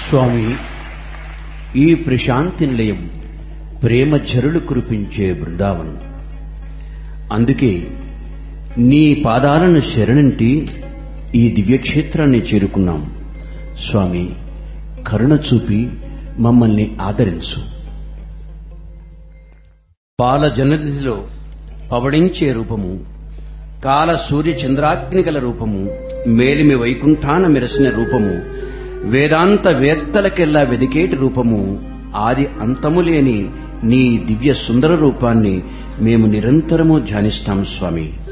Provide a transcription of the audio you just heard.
స్వామి ఈ ప్రశాంతి నిలయం ప్రేమ ఝరులు కురిపించే బృందావనం అందుకే నీ పాదాలను శరణంటి ఈ దివ్యక్షేత్రాన్ని చేరుకున్నాం స్వామి కరుణ చూపి మమ్మల్ని ఆదరించు పాల జననిధిలో పవడించే రూపము కాల సూర్య చంద్రాగ్ని గల రూపము మేలిమి వైకుంఠాన మెరసిన రూపము వేదాంత వేత్తలకెల్లా వెదికేటి రూపము ఆది అంతము లేని నీ దివ్య సుందర రూపాన్ని మేము నిరంతరము ధ్యానిస్తాం స్వామి